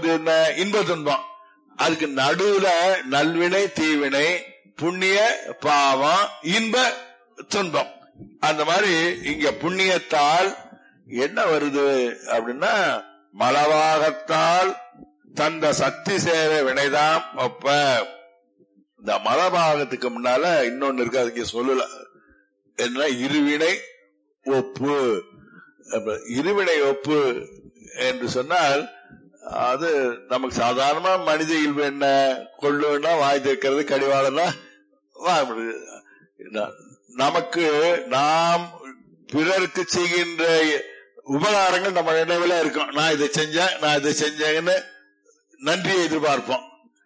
வந்து என்ன இன்ப துன்பம் அதுக்கு நடுவுல நல்வினை தீவினை புண்ணிய பாவம் இன்ப துன்பம் அந்த மாதிரி இங்க புண்ணியத்தால் என்ன வருது அப்படின்னா மலவாகத்தால் தந்த சக்தி சேர வினைதான் ஒப்ப இந்த மலபாகத்துக்கு முன்னால இன்னொன்னு இருக்கு அதுக்கு சொல்லல என்ன இருவினை ஒப்பு அப்ப இருவினை ஒப்பு என்று சொன்னால் அது நமக்கு சாதாரணமா மனித இயல்பு என்ன கொள்ளுன்னா வாய் தைக்கிறது கடிவாளம்னா வாய் மூடுது. ந- நமக்கு நாம் பிறருக்கு செய்கின்ற உபகாரங்கள் நம்ம நினைவுல இருக்கும் நான் இதை செஞ்சேன் நான் இதை செஞ்சேன்னு நன்றியை எதிர்பார்ப்போம்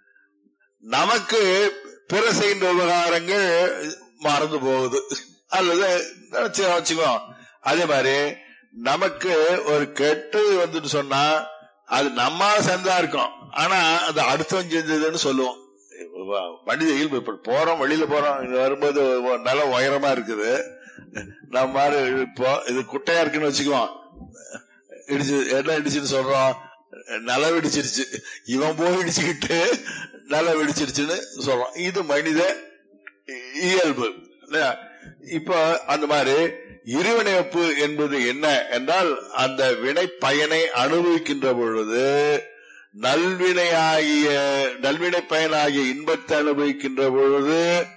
நமக்கு பிற செய்கின்ற உபகாரங்கள் மறந்து போகுது அல்லது நினைச்சு வச்சுக்கோ அதே மாதிரி நமக்கு ஒரு கெட்டு வந்துட்டு சொன்னா அது நம்மால செஞ்சா இருக்கும் ஆனா அது அடுத்தவன் செஞ்சதுன்னு சொல்லுவோம் வ- மனித இயல்பு இப்ப போறோம் வெளியில போறோம் இங்க வரும்போது ஒ- நல்ல உயரமா இருக்குது நம்ம மாதிரி இப்போ இது குட்டையா இருக்குன்னு வச்சுக்குவோம் இடிச்சு என்ன இடிச்சுன்னு சொல்றோம் நிலம் இடிச்சிருச்சு இவன் போய் இடிச்சுக்கிட்டு நிலம் இடிச்சிருச்சுன்னு சொல்றோம் இது மனித இயல்பு இல்லையா? இப்ப அந்த மாதிரி இருவினைப்பு என்பது என்ன என்றால் அந்த வினை பயனை அனுபவிக்கின்ற பொழுது நல்வினையாகிய நல்வினை பயனாகிய இன்பத்தை அனுபவிக்கின்ற பொழுது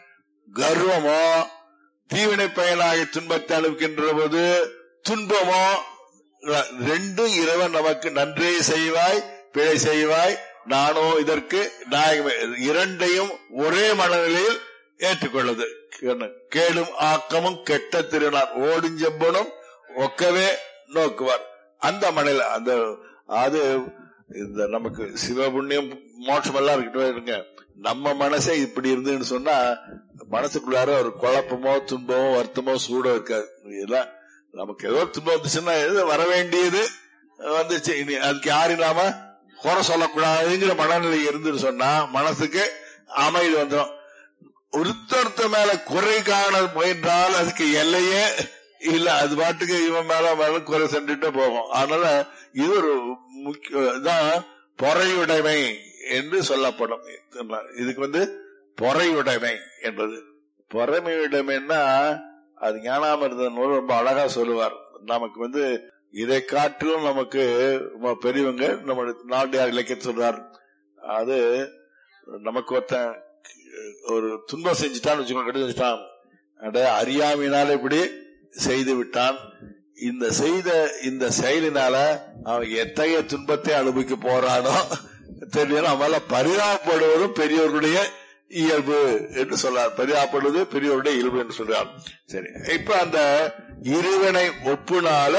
கர்வமோ தீவினை பயனாகிய துன்பத்தை அனுபவிக்கின்ற போது துன்பமோ ர- ரெண்டும் இறைவன் நமக்கு நன்றே செய்வாய் பிழை செய்வாய் நானோ இதற்கு நாயகமே இரண்டையும் ஒரே மனநிலையில் ஏற்றுக்கொள்ளுது கேணு- கேடும் ஆக்கமும் கெட்ட திருநாள் ஓடுஞ்செம்பனும் ஒக்கவே நோக்குவார் அந்த மனையில அந்த அது இந்த நமக்கு சிவபுண்ணியம் மோட்சம் எல்லாம் இருக்கட்டும் இருங்க நம்ம மனசே இப்படி இருந்துன்னு சொன்னா மனசுக்குள்ளார ஒரு குழப்பமோ துன்பமோ வருத்தமோ சூடோ இருக்காது இதெல்லாம் நமக்கு ஏதோ துன்பம் வந்துச்சுன்னா எது வர வேண்டியது வந்துச்சு இனி அதுக்கு யாரும் இல்லாம குறை சொல்லக்கூடாதுங்கிற மனநிலை இருந்துன்னு சொன்னா மனசுக்கு அமைதி வந்துடும் ஒருத்தொருத்த மேல குறை காண முயன்றால் அதுக்கு எல்லையே இல்ல அது பாட்டுக்கு இவன் மேல மேல குறை சென்றுட்டு போகும் அதனால இது ஒரு முக்கிய இதான் பொறையுடைமை என்று சொல்லப்படும் இதுக்கு வந்து பொறையுடைமை என்பது பொறைமையுடைமைன்னா அது ஞானாமிருத நூல் ரொம்ப அழகா சொல்லுவார் நமக்கு வந்து இதை காட்டிலும் நமக்கு ரொம்ப பெரியவங்க நம்ம நாட்டியார் இலக்கிய சொல்றார் அது நமக்கு ஒருத்தன் ஒரு துன்பம் செஞ்சுட்டான்னு வச்சுக்கோங்க கெடுத்து செஞ்சுட்டான் அட அறியாமையினால இப்படி செய்து விட்டான் இந்த செய்த இந்த செயலினால அவன் எத்தகைய துன்பத்தை அனுபவிக்க போறானோ தெரியல அவனால பரிதாபப்படுவதும் பெரியவர்களுடைய இயல்பு என்று சொல்றார் பரிதாபப்படுவது பெரியவருடைய இயல்பு என்று சொல்றார் சரி இப்ப அந்த இருவினை ஒப்புனால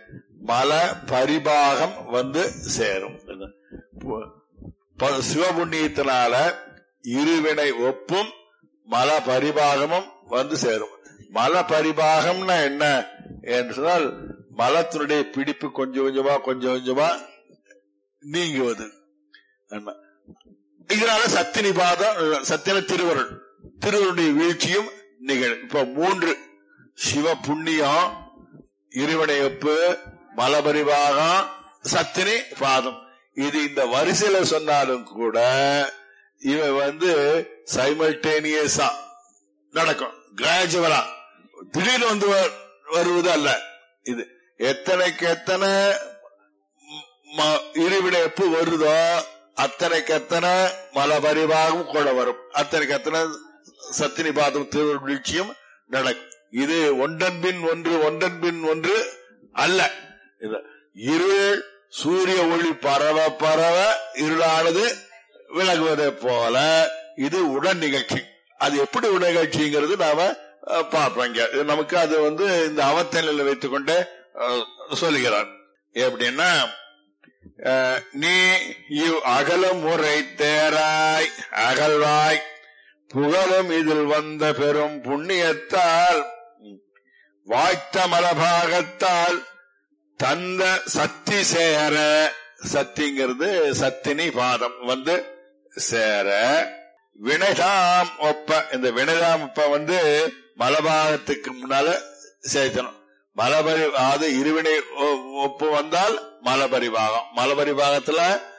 மல பரிபாகம் வந்து சேரும் ப- சிவபுண்ணியத்தினால இருவினை ஒப்பும் மல பரிபாகமும் வந்து சேரும் மல பரிபாகம்னா என்ன என்று சொன்னால் மலத்தினுடைய பிடிப்பு கொஞ்சம் கொஞ்சமா கொஞ்சம் கொஞ்சமா நீங்குவது என்ன? இதனால சத்தினி பாதம் சத்தின திருவருள் திருவருடைய வீழ்ச்சியும் நிகழும் இப்ப மூன்று சிவ புண்ணியம் இருவினை ஒப்பு மலபரிபாகம் சத்தினி பாதம் இது இந்த வரிசையில சொன்னாலும் கூட இவன் வந்து சைமல்டேனியஸா நடக்கும் கிராஜுவலா திடீர்னு வந்து வ- வருவது அல்ல இது எத்தனைக்கு எத்தனை ம- இருவினை எப்ப வருதோ அத்தனைக்கு எத்தனை மல பரிபாகம் கூட வரும் அத்தனைக்கு எத்தனை சத்தினி பாதம் திருவீழ்ச்சியும் நடக்கும் இது ஒன்றன் பின் ஒன்று ஒன்றன் பின் ஒன்று அல்ல இது இருள் சூரிய ஒளி பரவ பரவ இருளானது விலகுவதை போல இது உடன் நிகழ்ச்சி அது எப்படி உடன் நிகழ்ச்சிங்கிறது நாம அஹ், பார்ப்போம் இங்க இது நமக்கு அது வந்து இந்த அவத்தனில வைத்துக் கொண்டு அஹ், சொல்லுகிறார் எப்படின்னா அஹ், நீ இவ் அகலம் முறை தேராய் அகழ்வாய் புகழும் இதில் வந்த பெரும் புண்ணியத்தால் வாய்த்த மலபாகத்தால் தந்த சக்தி சேர சக்திங்கிறது சத்தினி பாதம் வந்து சேர வினைதாம் ஒப்ப இந்த வினைதாம் ஒப்ப வந்து மலபாகத்துக்கு முன்னால சேர்த்தணும் மலபரி அது இருவினை ஒ- ஒப்பு வந்தால் மலபரிபாகம் மலபரிபாகத்துல